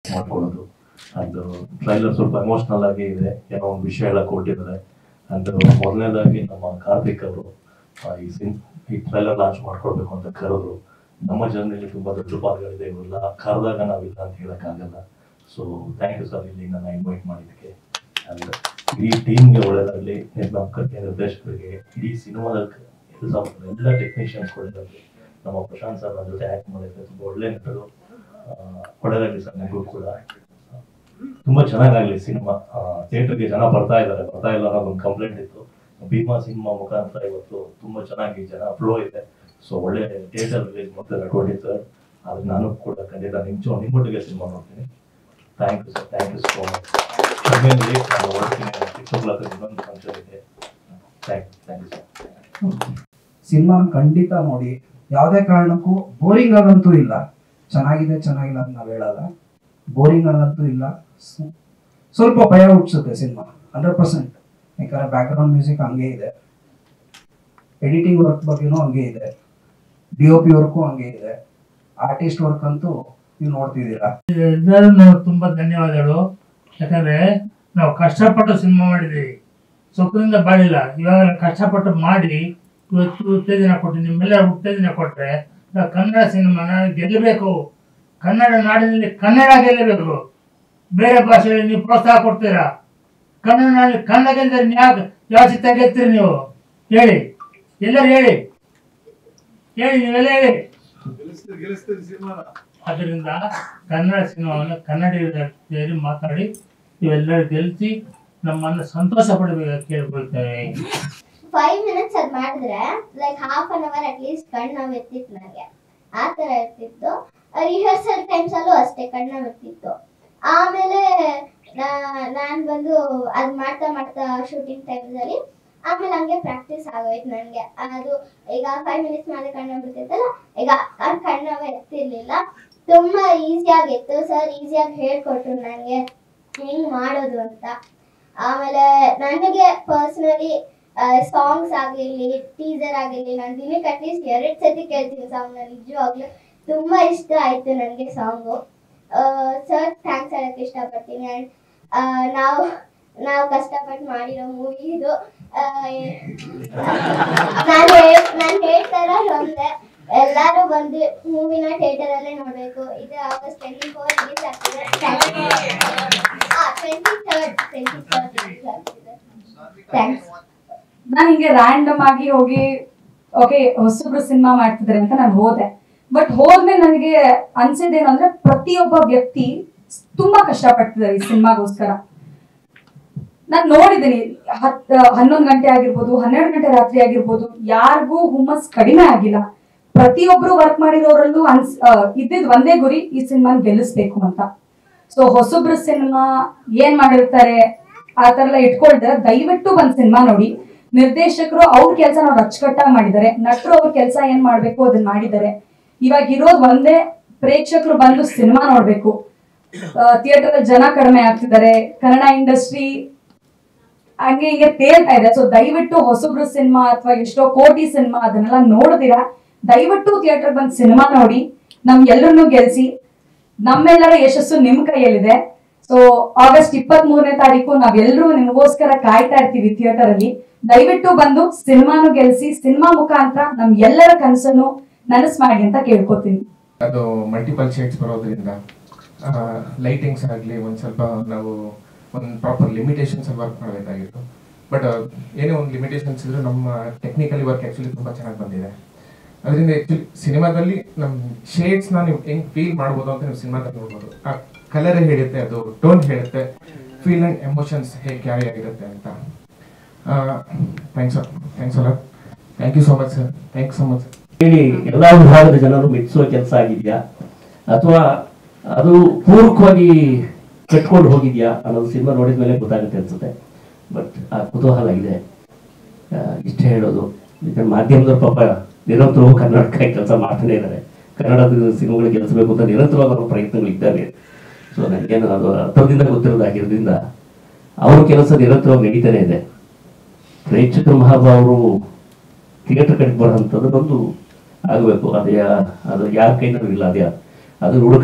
ಮಾಡ್ಕೊಳ್ಳೋದು ಅದು ಟ್ರೈಲರ್ ಸ್ವಲ್ಪ ಎಮೋಷ್ನಲ್ ಆಗಿ ಇದೆ ಏನೋ ಒಂದು ವಿಷಯ ಎಲ್ಲ ಕೊಟ್ಟಿದ್ದಾರೆ ಅಂಡ್ ಮೊದಲನೇದಾಗಿ ನಮ್ಮ ಕಾರ್ತಿಕ್ ಅವರು ಈ ಸಿನ್ ಈ ಟ್ರೈಲರ್ ಲಾಂಚ್ ಮಾಡ್ಕೊಳ್ಬೇಕು ಅಂತ ಕರೆದ್ರು ನಮ್ಮ ಜರ್ನಿಲಿ ತುಂಬಾ ದೊಡ್ಡ ಪಾಲ್ಗಳಿದೆ ಇವೆಲ್ಲ ಕರೆದಾಗ ನಾವಿಲ್ಲ ಅಂತ ಹೇಳಕ್ಕಾಗಲ್ಲ ಸೊ ಥ್ಯಾಂಕ್ ಯು ಸರ್ ಇಲ್ಲಿ ನನ್ನ ಇನ್ವೈಟ್ ಮಾಡಿದ್ದಕ್ಕೆ ಅಂಡ್ ಇಡೀ ಟೀಮ್ಗೆ ಒಳ್ಳೇದಾಗಲಿ ನಮ್ಮ ಕಥೆ ನಿರ್ದೇಶಕರಿಗೆ ಇಡೀ ಸಿನಿಮಾದಲ್ಲಿ ಕೆಲಸ ಮಾಡಿದ ಎಲ್ಲ ಟೆಕ್ನಿಷಿಯನ್ಸ್ ಒಳ್ಳೇದಾಗಲಿ ನಮ್ಮ ಪ್ರಶಾಂತ್ ಸರ್ ನನ್ನ ಜೊತೆ ಆ್ಯಕ್ಟ್ ಮಾಡಿದ್ರೆ ತುಂಬ ಒಳ್ಳೆ ನಟರು ಆ, ಒಳ್ಳೇದಾಗಲಿ ಸರ್ ನನಗೂ ಕೂಡ ತುಂಬಾ ಚೆನ್ನಾಗಾಗ್ಲಿ ಸಿನಿಮಾ ಥಿಯೇಟರ್ಗೆ ಜನ ಬರ್ತಾ ಇದ್ದಾರೆ ಬರ್ತಾ ಇಲ್ಲ ಅನ್ನೋದು ಒಂದು ಕಂಪ್ಲೇಂಟ್ ಇತ್ತು ಭೀಮಾ ಸಿನಿಮಾ ಮುಖಾಂತರ ಇವತ್ತು ತುಂಬಾ ಚೆನ್ನಾಗಿ ಜನ ಫ್ಲೋ ಇದೆ ಸೊ ಒಳ್ಳೆ ಥಿಯೇಟರ್ ರಿಲೀಸ್ ಮಾಡ್ತಾರೆ ಟ್ವೆಂಟಿ ತರ್ಡ್ ಆದ್ರೆ ನಾನು ಕೂಡ ಖಂಡಿತ ನಿಮ್ ನಿಮ್ಮೊಟ್ಟಿಗೆ ಸಿನಿಮಾ ನೋಡ್ತೀನಿ thank you sir thank you so much ಕ್ಷಮೆಯಲ್ಲಿ ನಾನು ಹೊರಡ್ತೀನಿ ಸಿಕ್ಸ್ ಓ ಕ್ಲಾಕ್ ಇನ್ನೊಂದು ಫಂಕ್ಷನ್ ಇದೆ thank you thank you sir ಸಿನಿಮಾನ ಖಂಡಿತ ನೋಡಿ ಯಾವುದೇ ಕಾರಣಕ್ಕೂ ಬೋರಿಂಗ್ ಆಗಂತೂ ಇಲ್ಲ ಚೆನ್ನಾಗಿದೆ ಚೆನ್ನಾಗಿಲ್ಲ ಅಂತ ನಾವು ಹೇಳಲ್ಲ ಬೋರಿಂಗ್ ಆಗಂತೂ ಇಲ್ಲ ಸ್- ಸ್ವಲ್ಪ ಭಯ ಹುಟ್ಟಿಸುತ್ತೆ ಸಿನಿಮಾ ಹಂಡ್ರೆಡ್ ಪರ್ಸೆಂಟ್ ಯಾಕಂದ್ರೆ ಬ್ಯಾಕ್ಗ್ರೌಂಡ್ ಮ್ಯೂಸಿಕ್ ಹಂಗೆ ಇದೆ ಎಡಿಟಿಂಗ್ ವರ್ಕ್ ಬಗ್ಗೆನೂ ಹಂಗೆ ಇದೆ ಡಿ ಒ ಪಿ ವರ್ಕು ಹಂಗೆ ಇದೆ ಆರ್ಟಿಸ್ಟ್ ವರ್ಕ್ ಅಂತೂ ನೀವು ನೋಡ್ತಿದ್ದೀರಾ ಎಲ್ಲರೂ ತುಂಬಾ ಧನ್ಯವಾದಗಳು ಯಾಕಂದ್ರೆ ನಾವು ಕಷ್ಟಪಟ್ಟು ಸಿನಿಮಾ ಮಾಡಿದ್ದೀವಿ ಸುಖದಿಂದ ಬಾಳಿಲ್ಲ ಇವಾಗ ಕಷ್ಟಪಟ್ಟು ಮಾಡಿ ಇವತ್ತು ಉತ್ತೇಜನ ಕೊಟ್ಟು ನಿಮ್ಮೆಲ್ಲರ ಉತ್ತೇಜನ ಕೊಟ್ರೆ ನಾವು ಕನ್ನಡ ಸಿನಿಮಾನ ಗೆಲ್ಲಬೇಕು ಕನ್ನಡ ನಾಡಿನಲ್ಲಿ ಕನ್ನಡ ಗೆಲ್ಲಬೇಕು ಬೇರೆ ಭಾಷೆಯಲ್ಲಿ ನೀವು ಪ್ರೋತ್ಸಾಹ ಕೊಡ್ತೀರಾ ಕನ್ನಡ ನಾಡಿನಲ್ಲಿ ಕನ್ನಡ ಗೆಲ್ದರೆ ಯಾವ ಯಾವ ಚಿತ್ರ ಗೆಲ್ತೀರಿ ನೀವು ಹೇಳಿ ಎಲ್ಲರೂ ಹೇಳಿ ಹೇಳಿ ನೀವೆಲ್ಲ ಹೇಳಿ ಅದರಿಂದ ಕನ್ನಡ ಸಿನಿಮಾವನ್ನು ಕನ್ನಡಿಗರ ಸೇರಿ ಮಾತಾಡಿ ಇವೆಲ್ಲರೂ ಗೆಲ್ಲಿಸಿ ನಮ್ಮನ್ನು ಸಂತೋಷ ಪಡಬೇಕು ಕೇಳ್ಕೊಳ್ತೇವೆ ಫೈವ್ ಮಿನಿಟ್ಸ್ ಅದ್ ಮಾಡಿದ್ರೆ like half an hour at least ಕಣ್ಣು ನೋವು ಇರ್ತಿತ್ತು ನನಗೆ ಆ ತರ ಇರ್ತಿತ್ತು ರಿಹರ್ಸಲ್ ಟೈಮ್ಸ್ ಅಲ್ಲೂ ಅಷ್ಟೇ ಕಣ್ಣು ನೋವು ಇರ್ತಿತ್ತು ಆಮೇಲೆ ನಾನು ಬಂದು ಅದ್ ಮಾಡ್ತಾ ಮಾಡ್ತಾ ಶೂಟಿಂಗ್ ಟೈಮ್ಸ್ ಅಲ್ಲಿ ಆಮೇಲೆ ಹಂಗೆ ಪ್ರಾಕ್ಟೀಸ್ ಆಗೋಯ್ತು ನನಗೆ ಅದು ಈಗ ಫೈವ್ ಮಿನಿಟ್ಸ್ ಮೇಲೆ ಕಣ್ಣು ನೋವು ಬಿಡ್ತಿತ್ತಲ್ಲ ಈಗ ಆ ಕಣ್ಣು ನೋವು ಎತ್ತಿರ್ಲಿಲ್ಲ ತುಂಬಾ ಈಸಿಯಾಗಿತ್ತು ಸರ್ ಈಸಿಯಾಗಿ ಹೇಳ್ಕೊಟ್ರು ನನಗೆ ಹೆಂಗ್ ಮಾಡೋದು ಅಂತ ಆಮೇಲೆ ನನಗೆ ಪರ್ಸನಲಿ ಸಾಂಗ್ಸ್ ಆಗಿರ್ಲಿ ಟೀಸರ್ ಆಗಿರ್ಲಿ ನಾನು ದಿನಕ್ಕೆ ಅಟ್ಲೀಸ್ಟ್ ಎರಡು ಸತಿ ಕೇಳ್ತೀನಿ ಸಾಂಗ್ ನಾನು ನಿಜವಾಗ್ಲೂ ತುಂಬಾ ಇಷ್ಟ ಆಯ್ತು ನನಗೆ ಸಾಂಗು ಸರ್ ಥ್ಯಾಂಕ್ಸ್ ಹೇಳಕ್ ಇಷ್ಟಪಡ್ತೀನಿ ಆ್ಯಂಡ್ ನಾವು ನಾವು ಕಷ್ಟಪಟ್ಟು ಮಾಡಿರೋ ಮೂವಿ ಇದು ನಾನು ನಾನು ಹೇಳ್ತಾರ ಒಂದೇ ಎಲ್ಲರೂ ಬಂದು ಮೂವಿನ ಥಿಯೇಟರ್ ಅಲ್ಲೇ ನೋಡ್ಬೇಕು ಇದು ಆಗಸ್ಟ್ ಟ್ವೆಂಟಿ ಫೋರ್ ರಿಲೀಸ್ ಆಗ್ತಿದೆ twenty third twenty third release ಆಗ್ತಿದೆ ಥ್ಯಾಂಕ್ಸ್ ನಾನು ಹಿಂಗೆ ರ್ಯಾಂಡಮ್ ಆಗಿ ಹೋಗಿ ಓಕೆ ಹೊಸಬ್ರು ಸಿನಿಮಾ ಮಾಡ್ತಿದ್ದಾರೆ ಅಂತ ನಾನು ಹೋದೆ ಬಟ್ ಹೋದ್ಮೇಲೆ ನನಗೆ ಅನ್ಸಿದ್ದೇನು ಅಂದ್ರೆ ಪ್ರತಿಯೊಬ್ಬ ವ್ಯಕ್ತಿ ತುಂಬಾ ಕಷ್ಟಪಡ್ತಿದ್ದಾರೆ ಈ ಸಿನಿಮಾಗೋಸ್ಕರ ನಾನು ನೋಡಿದ್ದೀನಿ ಹತ್ ಹನ್ನೊಂದು ಗಂಟೆ ಆಗಿರ್ಬೋದು ಹನ್ನೆರಡು ಗಂಟೆ ರಾತ್ರಿ ಆಗಿರ್ಬೋದು ಯಾರಿಗೂ ಹುಮ್ಮಸ್ ಕಡಿಮೆ ಆಗಿಲ್ಲ ಪ್ರತಿಯೊಬ್ರು ವರ್ಕ್ ಮಾಡಿರೋರಲ್ಲೂ ಅನ್ಸ್ ಇದ್ದಿದ್ ಒಂದೇ ಗುರಿ ಈ ಸಿನಿಮಾ ಗೆಲ್ಲಿಸ್ಬೇಕು ಅಂತ ಸೊ ಹೊಸಬ್ರು ಸಿನಿಮಾ ಏನ್ ಮಾಡಿರ್ತಾರೆ ಆ ತರ ಎಲ್ಲ ಇಟ್ಕೊಳ್ದೆ ದಯವಿಟ್ಟು ಬಂದ್ ಸಿನಿಮಾ ನೋಡಿ ನಿರ್ದೇಶಕರು ಅವ್ರ ಕೆಲಸ ನಾವು ಅಚ್ಚುಕಟ್ಟಾಗಿ ಮಾಡಿದ್ದಾರೆ ನಟರು ಅವ್ರ ಕೆಲಸ ಏನ್ ಮಾಡ್ಬೇಕು ಅದನ್ನ ಮಾಡಿದ್ದಾರೆ ಇವಾಗ ಇರೋದ್ ಒಂದೇ ಪ್ರೇಕ್ಷಕರು ಬಂದು ಸಿನಿಮಾ ನೋಡ್ಬೇಕು ಥಿಯೇಟರ್ ಜನ ಕಡಿಮೆ ಆಗ್ತಿದ್ದಾರೆ ಕನ್ನಡ ಇಂಡಸ್ಟ್ರಿ ಹಂಗೆ ಹಿಂಗೆ ತೇಲ್ತಾ ಇದೆ ಸೊ ದಯವಿಟ್ಟು ಹೊಸಬ್ರು ಸಿನಿಮಾ ಅಥವಾ ಎಷ್ಟೋ ಕೋಟಿ ಸಿನಿಮಾ ಅದನ್ನೆಲ್ಲ ನೋಡಿದಿರಾ ದಯವಿಟ್ಟು ಥಿಯೇಟರ್ ಬಂದು ಸಿನಿಮಾ ನೋಡಿ ನಮ್ ಎಲ್ಲರನ್ನೂ ಗೆಲ್ಸಿ ನಮ್ಮೆಲ್ಲರ ಯಶಸ್ಸು ನಿಮ್ ಕೈಯಲ್ಲಿದೆ ಸೊ ಆಗಸ್ಟ್ ಇಪ್ಪತ್ತ್ ಮೂರನೇ ತಾರೀಕು ನಾವೆಲ್ಲರೂ ನಿಮಗೋಸ್ಕರ ಕಾಯ್ತಾ ಇರ್ತೀವಿ ಥಿಯೇಟರ್ ಅಲ್ಲಿ ದಯವಿಟ್ಟು ಬಂದು ಸಿನಿಮಾನು ಗೆಲ್ಸಿ ಸಿನಿಮಾ ಮುಖಾಂತರ ನಮ್ ಎಲ್ಲರ ಕನಸನ್ನು ನನಸ್ ಮಾಡಿ ಅಂತ ಕೇಳ್ಕೊತೀನಿ ಅದು ಮಲ್ಟಿಪಲ್ ಶೇಡ್ಸ್ ಬರೋದ್ರಿಂದ ಲೈಟಿಂಗ್ಸ್ ಆಗಲಿ ಒಂದು ಸ್ವಲ್ಪ ನಾವು ಒಂದು ಪ್ರಾಪರ್ ಲಿಮಿಟೇಷನ್ಸ್ ಅಲ್ಲಿ ವರ್ಕ್ ಮಾಡಬೇಕಾಗಿತ್ತು ಬಟ್ ಏನೇ ಒಂದು ಲಿಮಿಟೇಷನ್ಸ್ ಇದ್ರೂ ನಮ್ಮ ಟೆಕ್ನಿಕಲಿ ವರ್ಕ್ ಆ್ಯಕ್ಚುಲಿ ತುಂಬ ಚೆನ್ನಾಗಿ ಬಂದಿದೆ ಅದರಿಂದ ಆ್ಯಕ್ಚುಲಿ ಸಿನಿಮಾದಲ್ಲಿ ನಮ್ಮ ಶೇಡ್ಸ್ನ ನೀವು ಹೆಂಗೆ ಫೀಲ್ ಮಾಡ್ಬೋದು ಅಂತ ನೀವು ಸಿನಿಮಾದಲ್ಲಿ ನೋಡ್ಬೋದು ಆ ಕಲರೇ ಹೇಳುತ್ತೆ ಅದು ಟೋನ್ ಹೇಳುತ್ತೆ ಫೀಲ್ ಆ್ಯಂಡ್ ಎಮೋಷನ್ಸ್ ಹೇಗೆ ಕ್ಯಾರಿ ಆಗಿರುತ್ತೆ ಅಂತ ಥ್ಯಾಂಕ್ಸ್ ಥ್ಯಾಂಕ್ಸ್ ಅಲ್ಲ thank you so much sir thank so much ಹೇಳಿ ಎಲ್ಲಾ ವಿಭಾಗದ ಜನರು ಮೆಚ್ಚಿಸುವ ಕೆಲಸ ಆಗಿದೆಯಾ ಅಥವಾ ಅದು ಪೂರ್ವಕವಾಗಿ ಕಟ್ಕೊಂಡು ಹೋಗಿದ್ಯಾ ಅನ್ನೋದು ಸಿನಿಮಾ ನೋಡಿದ ಮೇಲೆ ಗೊತ್ತಾಗುತ್ತೆ ಅನ್ಸುತ್ತೆ ಬಟ್ ಆ ಕುತೂಹಲ ಇದೆ ಆ, ಇಷ್ಟೇ ಹೇಳೋದು ಯಾಕಂದ್ರೆ ಮಾಧ್ಯಮದವ್ರ ಪಾಪ ನಿರಂತರವೂ ಕನ್ನಡಕ್ಕಾಗಿ ಕೆಲಸ ಮಾಡ್ತಾನೆ ಇದ್ದಾರೆ ಕನ್ನಡದ ಸಿನಿಮಾಗಳು ಗೆಲ್ಲಿಸಬೇಕು ಅಂತ ನಿರಂತರವಾಗಿ ಅವ್ರ ಪ್ರಯತ್ನಗಳು ಇದ್ದಾವೆ ಸೊ ನನಗೇನು ಅದು ಅರ್ಥದಿಂದ ಗೊತ್ತಿರೋದಾಗಿರೋದ್ರಿಂದ ಅವ್ರ ಕೆಲಸ ನಿರಂತರವಾಗಿ ನಡೀತಾನೆ ಇದೆ ಪ್ರೇಕ್ಷಕರ ಮಹಾಭಾವರು ಥಿಯೇಟರ್ ಕಡೆಗೆ ಬರೋಂಥದ್ದು ಒಂದು ಆಗಬೇಕು ಅದು ಯಾ ಅದು ಯಾರ ಕೈನಲ್ಲೂ ಇಲ್ಲ ಅದೇ ಅದು ಹುಡುಕ